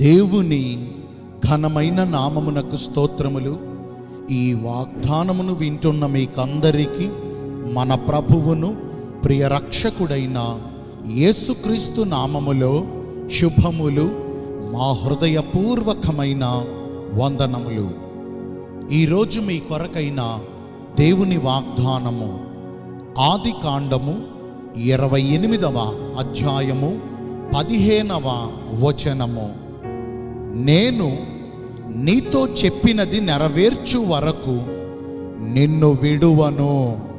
దేవుని ఘనమైన నామమునకు స్తోత్రములు ఈ వాగ్దానమును వింటున్న మీకందరికీ మన ప్రభువును ప్రియ రక్షకుడైన యేసుక్రీస్తు నామములో శుభములు మా హృదయపూర్వకమైన వందనములు ఈరోజు మీ కొరకైన దేవుని వాగ్దానము ఆది కాండము ఇరవై ఎనిమిదవ అధ్యాయము పదిహేనవ వచనము నేను నీతో చెప్పినది నెరవేర్చు వరకు నిన్ను విడువను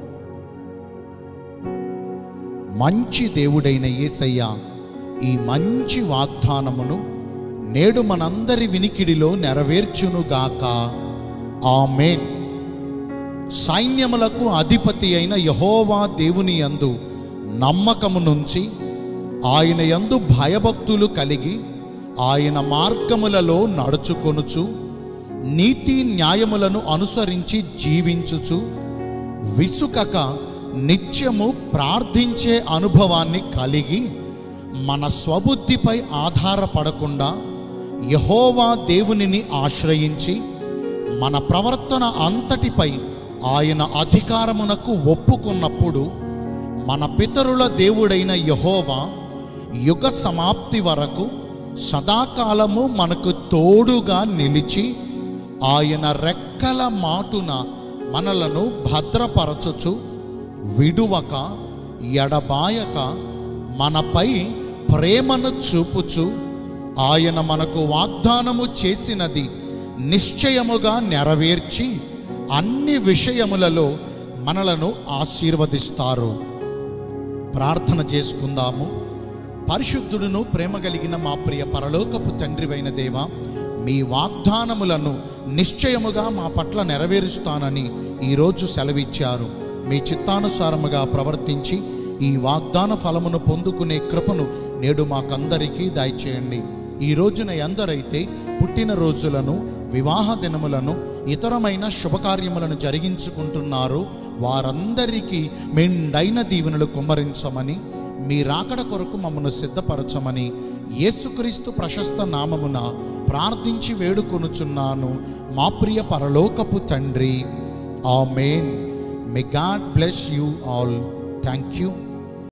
మంచి దేవుడైన యేసయ్య ఈ మంచి వాగ్దానమును నేడు మనందరి వినికిడిలో నెరవేర్చునుగాక ఆమేన్ సైన్యములకు అధిపతి అయిన యహోవా దేవుని యందు నమ్మకము నుంచి ఆయన యందు భయభక్తులు కలిగి ఆయన మార్గములలో నడుచుకొనుచు నీతి న్యాయములను అనుసరించి జీవించుచు విసుకక నిత్యము ప్రార్థించే అనుభవాన్ని కలిగి మన స్వబుద్ధిపై ఆధారపడకుండా యహోవా దేవునిని ఆశ్రయించి మన ప్రవర్తన అంతటిపై ఆయన అధికారమునకు ఒప్పుకున్నప్పుడు మన పితరుల దేవుడైన యహోవా యుగ సమాప్తి వరకు సదాకాలము మనకు తోడుగా నిలిచి ఆయన రెక్కల మాటున మనలను భద్రపరచుచు విడువక ఎడబాయక మనపై ప్రేమను చూపుచు ఆయన మనకు వాగ్దానము చేసినది నిశ్చయముగా నెరవేర్చి అన్ని విషయములలో మనలను ఆశీర్వదిస్తారు ప్రార్థన చేసుకుందాము పరిశుద్ధుడును ప్రేమ కలిగిన మా ప్రియ పరలోకపు తండ్రివైన దేవ మీ వాగ్దానములను నిశ్చయముగా మా పట్ల నెరవేరుస్తానని ఈరోజు సెలవిచ్చారు మీ చిత్తానుసారముగా ప్రవర్తించి ఈ వాగ్దాన ఫలమును పొందుకునే కృపను నేడు మాకందరికీ దయచేయండి ఈ రోజున ఎందరైతే పుట్టినరోజులను వివాహ దినములను ఇతరమైన శుభకార్యములను జరిగించుకుంటున్నారో వారందరికీ మెండైన దీవెనలు కుమ్మరించమని మీ రాకడ కొరకు మమ్మను సిద్ధపరచమని యేసుక్రీస్తు ప్రశస్త నామమున ప్రార్థించి వేడుకొనుచున్నాను మా ప్రియ పరలోకపు తండ్రి amen may God bless you all thank you